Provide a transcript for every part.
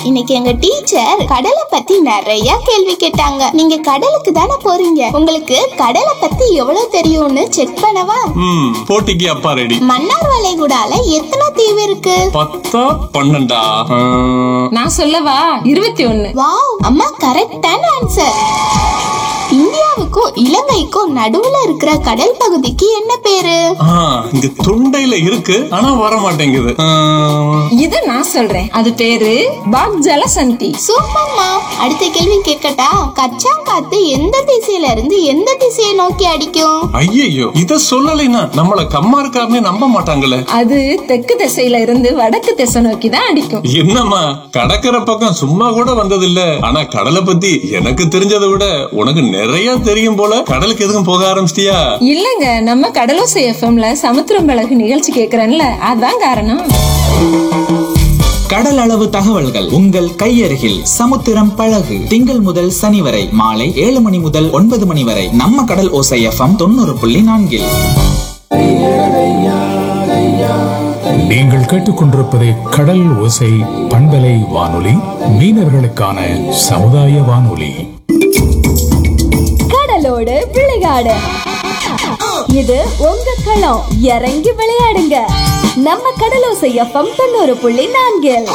இன்னைக்கு எங்க டீச்சர் கடலை பத்தி நிறைய கேள்வி கேட்டாங்க நீங்க கடலுக்கு தானே போறீங்க உங்களுக்கு கடலை பத்தி எவ்வளவு தெரியும்னு செக் பண்ணவா ம் போட்டிக்கு அப்பா ரெடி மன்னார் வளைகுடால எத்தனை தீவு இருக்கு பத்தா பன்னெண்டா ஆ, நான் சொல்லவா இருபத்தி ஒண்ணு வாவ் அம்மா கரெக்டான ஆன்சர் இந்தியாவுக்கும் இலங்கைக்கும் நடுவுல இருக்கிற கடல் பகுதிக்கு என்ன பேரு ஆ, இங்க தொண்டையில இருக்கு ஆனா வர மாட்டேங்குது ஆ, இது நான் சொல்றேன் அது பேரு பாக் ஜலசந்தி சூப்பர்மா அடுத்த கேள்வி கேட்கட்டா கச்சாங்காத்து எந்த திசையில இருந்து எந்த திசையை நோக்கி அடிக்கும் ஐயையோ இத சொல்லலைன்னா நம்மள கம்மா இருக்காருன்னு நம்ப மாட்டாங்களே அது தெற்கு திசையில இருந்து வடக்கு திசை நோக்கி தான் அடிக்கும் என்னம்மா கடற்கரை பக்கம் சும்மா கூட வந்ததில்ல ஆனா கடலை பத்தி எனக்கு தெரிஞ்சதை விட உனக்கு நிறைய தெரியும் போல கடலுக்கு எதுக்கும் போக ஆரம்பிச்சிட்டியா இல்லங்க நம்ம கடலோசை எஃப்எம்ல சமுத்திரம் பழகு நிகழ்ச்சி கேக்குறேன்ல அதான் காரணம் கடல் அளவு தகவல்கள் உங்கள் கையருகில் சமுத்திரம் பழகு திங்கள் முதல் சனி வரை மாலை ஏழு மணி முதல் ஒன்பது மணி வரை நம்ம கடல் ஓசை எஃப்எம் தொண்ணூறு புள்ளி நான்கில் நீங்கள் கேட்டுக்கொண்டிருப்பது கடல் ஓசை பண்பலை வானொலி மீனவர்களுக்கான சமுதாய வானொலி கடலோடு விளையாடு இது உங்க களம் இறங்கி விளையாடுங்க நம்ம கடலோசை எஃப்எம் தொண்ணூறு புள்ளி நான்கில்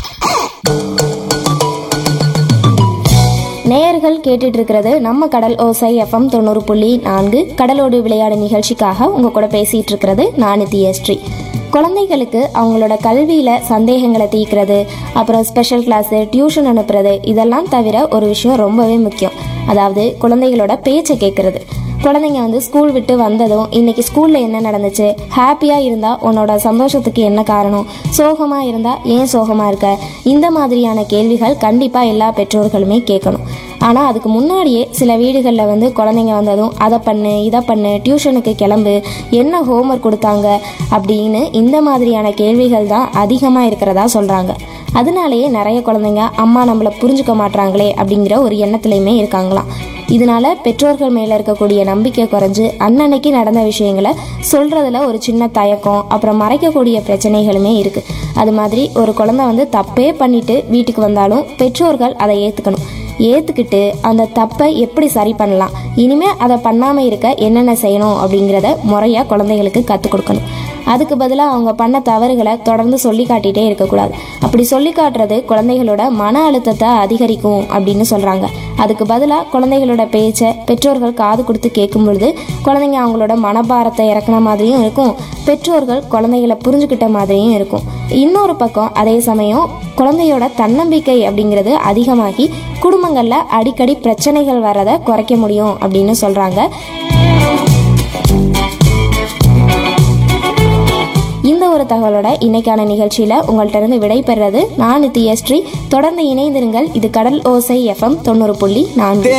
நேயர்கள் கேட்டுட்டு இருக்கிறது நம்ம கடல் ஓசை எஃப்எம் தொண்ணூறு புள்ளி நான்கு கடலோடு விளையாடு நிகழ்ச்சிக்காக உங்க கூட பேசிட்டு இருக்கிறது நான் நித்யஸ்ரீ குழந்தைகளுக்கு அவங்களோட கல்வியில் சந்தேகங்களை தீர்க்கிறது அப்புறம் ஸ்பெஷல் கிளாஸு டியூஷன் அனுப்புறது இதெல்லாம் தவிர ஒரு விஷயம் ரொம்பவே முக்கியம் அதாவது குழந்தைகளோட பேச்சை கேட்கறது குழந்தைங்க வந்து ஸ்கூல் விட்டு வந்ததும் இன்னைக்கு ஸ்கூலில் என்ன நடந்துச்சு ஹாப்பியாக இருந்தால் உன்னோட சந்தோஷத்துக்கு என்ன காரணம் சோகமாக இருந்தால் ஏன் சோகமாக இருக்க இந்த மாதிரியான கேள்விகள் கண்டிப்பாக எல்லா பெற்றோர்களுமே கேட்கணும் ஆனால் அதுக்கு முன்னாடியே சில வீடுகளில் வந்து குழந்தைங்க வந்ததும் அதை பண்ணு இதை பண்ணு டியூஷனுக்கு கிளம்பு என்ன ஹோம்ஒர்க் கொடுத்தாங்க அப்படின்னு இந்த மாதிரியான கேள்விகள் தான் அதிகமாக இருக்கிறதா சொல்கிறாங்க அதனாலேயே நிறைய குழந்தைங்க அம்மா நம்மளை புரிஞ்சுக்க மாட்றாங்களே அப்படிங்கிற ஒரு எண்ணத்துலையுமே இருக்காங்களாம் இதனால பெற்றோர்கள் மேலே இருக்கக்கூடிய நம்பிக்கை குறைஞ்சு அன்னன்னைக்கு நடந்த விஷயங்களை சொல்றதுல ஒரு சின்ன தயக்கம் அப்புறம் மறைக்கக்கூடிய பிரச்சனைகளுமே இருக்கு அது மாதிரி ஒரு குழந்தை வந்து தப்பே பண்ணிட்டு வீட்டுக்கு வந்தாலும் பெற்றோர்கள் அதை ஏற்றுக்கணும் ஏற்றுக்கிட்டு அந்த தப்பை எப்படி சரி பண்ணலாம் இனிமேல் அதை பண்ணாமல் இருக்க என்னென்ன செய்யணும் அப்படிங்கிறத முறையாக குழந்தைகளுக்கு கற்றுக் கொடுக்கணும் அதுக்கு பதிலாக அவங்க பண்ண தவறுகளை தொடர்ந்து சொல்லி காட்டிகிட்டே இருக்கக்கூடாது அப்படி சொல்லி காட்டுறது குழந்தைகளோட மன அழுத்தத்தை அதிகரிக்கும் அப்படின்னு சொல்கிறாங்க அதுக்கு பதிலாக குழந்தைகளோட பேச்சை பெற்றோர்கள் காது கொடுத்து கேட்கும் பொழுது குழந்தைங்க அவங்களோட மனபாரத்தை இறக்குன மாதிரியும் இருக்கும் பெற்றோர்கள் குழந்தைகளை புரிஞ்சுக்கிட்ட மாதிரியும் இருக்கும் இன்னொரு பக்கம் அதே சமயம் குழந்தையோட தன்னம்பிக்கை அப்படிங்கிறது அதிகமாகி குடும்பங்களில் அடிக்கடி பிரச்சனைகள் வரதை குறைக்க முடியும் அப்படின்னு சொல்கிறாங்க இந்த ஒரு தகவலோட இன்னைக்கான நிகழ்ச்சியில உங்கள்ட்ட இருந்து விடைபெறுறது நான் நித்யஸ்ரீ தொடர்ந்து இணைந்திருங்கள் இது கடல் ஓசை எஃப்எம் தொண்ணூறு புள்ளி நான்கு